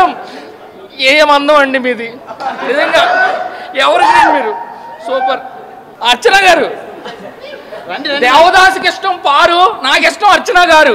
madam ఏమందం అండి మీది నిజంగా ఎవరు గ్రీన్ మీరు సూపర్ అర్చన గారు దేవదాసుకి ఇష్టం పారు నాకు ఇష్టం అర్చన గారు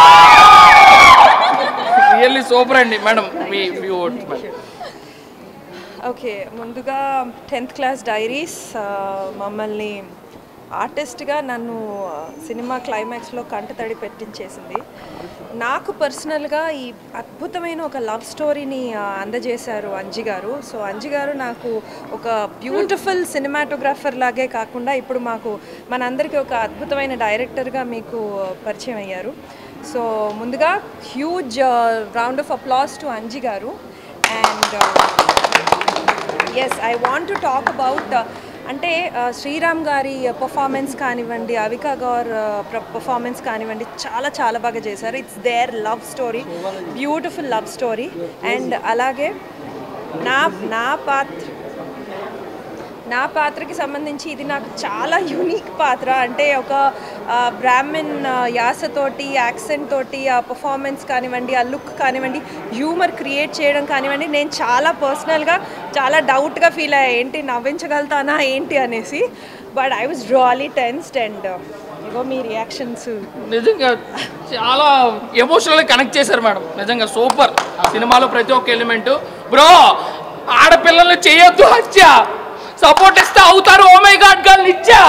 రియల్లీ సూపర్ అండి మేడం మీ మీ ఓట్ మేడం ఓకే ముందుగా టెన్త్ క్లాస్ డైరీస్ మమ్మల్ని ఆర్టిస్ట్గా నన్ను ఆ, సినిమా క్లైమాక్స్లో కంటతడి పెట్టించేసింది నాకు పర్సనల్గా ఈ అద్భుతమైన ఒక లవ్ స్టోరీని ఆ, అందజేశారు అంజి గారు సో అంజి గారు నాకు ఒక బ్యూటిఫుల్ సినిమాటోగ్రాఫర్ లాగే కాకుండా ఇప్పుడు మాకు మనందరికీ ఒక అద్భుతమైన డైరెక్టర్గా మీకు పరిచయం అయ్యారు సో ముందుగా huge round of applause to Anji garu and yes I want to talk about అంటే uh, శ్రీరామ్ గారి పర్ఫార్మెన్స్ కానివ్వండి అవికా గౌర్ పర్ఫార్మెన్స్ కానివ్వండి చాలా చాలా బాగా చేశారు it's their love story beautiful love story and అలాగే నా నా పాత్ర నా పాత్రకి సంబంధించి ఇది నాకు చాలా యూనిక్ పాత్ర అంటే ఒక బ్రాహ్మిన్ యాసతోటి యాక్సెంట్ తోటి ఆ పర్ఫార్మెన్స్ కానివ్వండి ఆ లుక్ కానివ్వండి హ్యూమర్ క్రియేట్ చేయడం కానివ్వండి నేను చాలా పర్సనల్గా చాలా డౌట్గా ఫీల్ అయ్యా ఏంటి నవ్వించగలుగుతానా ఏంటి అనేసి but I was really tensed and ego మీ రియాక్షన్స్ నిజంగా చాలా ఎమోషనల్ కనెక్ట్ చేశారు మేడం నిజంగా సూపర్ సినిమాలో ప్రతి ఒక్క ఎలిమెంట్ బ్రో ఆడపిల్లల్ని చేయొద్దు హత్య సపోర్ట్ ఇస్తే అవుతారు ఓ మై గాడ్ గర్ల్ ఇచ్చా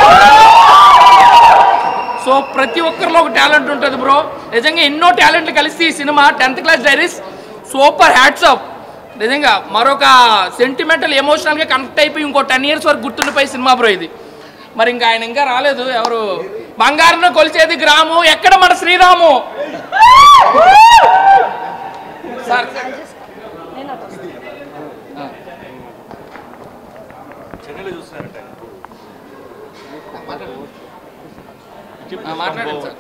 సో ప్రతి ఒక్కరిలో ఒక టాలెంట్ ఉంటుంది బ్రో నిజంగా ఎన్నో టాలెంట్లు కలిసి ఈ cinema tenth class diaries super hats off నిజంగా మరొక సెంటిమెంటల్ ఎమోషనల్గా కనెక్ట్ అయిపోయి ఇంకో టెన్ ఇయర్స్ వరకు గుర్తుండిపోయి సినిమా బ్రో ఇది మరి ఇంకా ఆయన ఇంకా రాలేదు ఎవరు బంగారును కొలిచేది గ్రాము ఎక్కడ మన శ్రీరాము సార్ ఆ, మాట్లాడండి సార్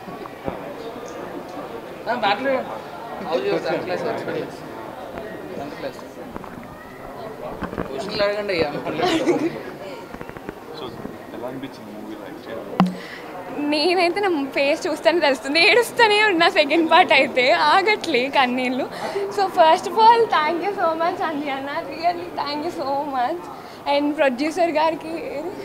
ఆ, మాట్లాడండి అవును sir class sir class tenth class క్వశ్చన్లు అడగండి అయ్యా సో ఎలా అనిపించింది మూవీ లైక్ చేయడం నేనైతే నా ఫేస్ చూస్తేనే తెలుస్తుంది ఏడుస్తూనే ఉన్నా సెకండ్ పార్ట్ అయితే ఆగట్లే కన్నీళ్ళు so first of all thank you so much అండి అన్న really thank you so much and producer గారికి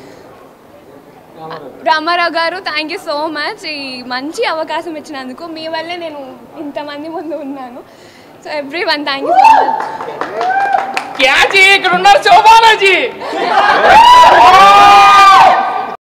రామారావు గారు థ్యాంక్ యూ సో మచ్ ఈ మంచి అవకాశం ఇచ్చినందుకు మీ వల్లే నేను ఇంతమంది ముందు ఉన్నాను so everyone thank you so much క్యాజీ ఇక్కడ ఉన్నారు శోభానాజీ